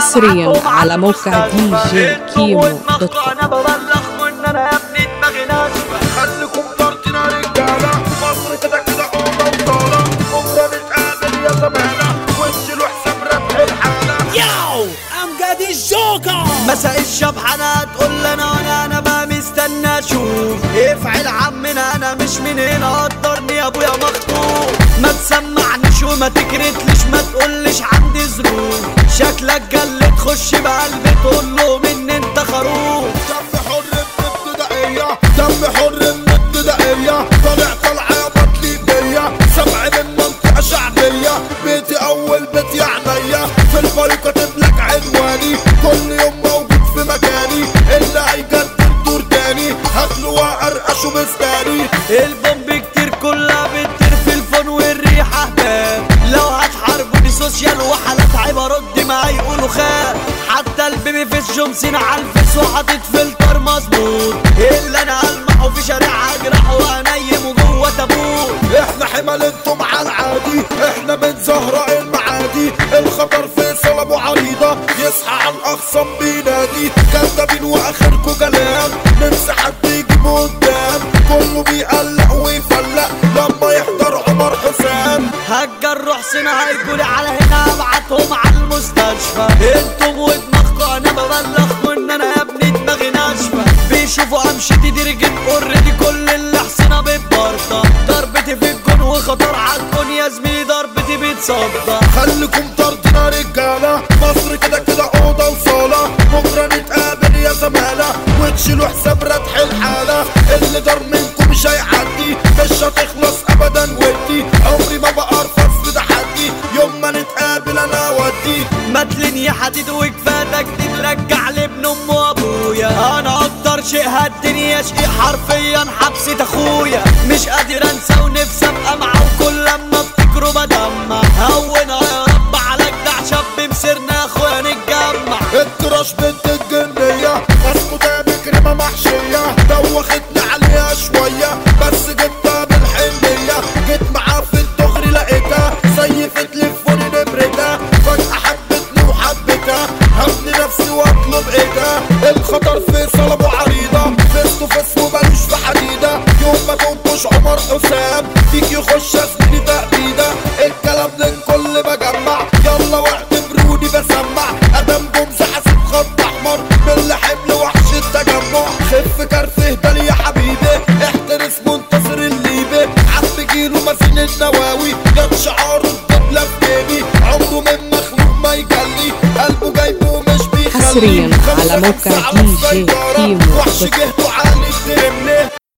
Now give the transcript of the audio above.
حصريا على موقع دي جي كيمو دوت كوم انا ببلغ ان انا يا ابني دماغي ناشفه خليكم طرتنا رجالة مصر كده كده أوضة وصالة بكرة نتقابل يا زمانة وانشلوا حساب ربح الحالة ياو امجد الجوكر مساء الشبحانة تقول لنا وانا انا بقى مستنى اشوف افعل عمنا انا مش من هنا قدرني يا ابويا مخطوف ما تسمعنيش وما تكرتليش ما تقولش عندي ظروف شكلك جل تخش بقلبي تقول له من انت خروف دم حر من ابتدائية دم حر من ابتدائية طالع طالعة يا بطلي بيا سبع من منطقة شعبية بيتي أول بيت يا عينيا في الفايو كاتب لك عنواني كل يوم موجود في مكاني اللي هيجدد دور تاني هاكله وأرقشه مستاني البومب كتير كلها بتطير في الفون والريحة هباب لو هتحاربوني سوشيال وحالات عيب ارد ما يقولوا خاب حتى البيبي في الجمسين على الفيس وحاطط فلتر مظبوط اللي انا المحه في شارع اجرحه وانيمه جوه تابوت احنا حمل انتم على العادي احنا من زهراء المعادي الخطر فيصل ابو عريضة يصحى على الاخصم بينادي كذابين واخركوا كلام ننسى حد يجيب قدام كله بيقلق ويفلق لما يحضر عمر حسام هتجرح سنة هيجولي على هنا ابعتهم على المستشفى انتم ودماغكم انا ببلغكم ان انا يا ابني دماغي ناشفة بيشوفوا امشتي دي رجل اوريدي كل اللي حسنا بتبرطة ضربتي في الجون وخطر عالجون يا زميلي ضربتي بتصدى خليكم طردنا رجالة مصر كده كده اوضة وصالة بكرة نتقابل يا زمالة وتشيلوا حساب ردح الحالة اللي دار منكم مش هيعدي مش هتخلص ابدا ودي عمري ما بقرفص في تحدي يوم ما نتقابل انا اودي متلين يا حديد وكفاتك دي ترجع لابن ام وابويا انا اكتر شيء هدني يا شقي حرفيا حبسة اخويا مش قادر انسى ونفسي ابقى معاه وكل لما افتكره بدمع هونا يا رب على جدع شاب مسيرنا يا اخويا نتجمع التراش بنت الجنية اسكتها بكريمة محشية دوختني عليها شوية بس جبتها بالحنية جيت معاه في الدغري لقيتها سيفت لي في فوني نمرتها فجأة حبتني وحبتها هبني نفسي واطلب ايدها الخطر فيصل ابو عريضة فيس تو فيس ومالوش في حديدة يوم ما كنتش عمر حسام فيك يخش اسمي تأبيدة الكلام ده الكل بجمع يلا واعتبروني بسمع ادم جمزة حاسب خط احمر من حمل وحش التجمع خف كرف اهدى يا حبيبي احترس منتصر الليبي عم جيله مزين النواوي جاب شعاره الدبلة في جيبي عمره من مخلوق ما يجلي قلبه جايبه ومش بيخلي حصرياً على خمسة موقع خمسة على دي جي السيارة. كيمو وحش دوت كوم. جهته عالي ترمني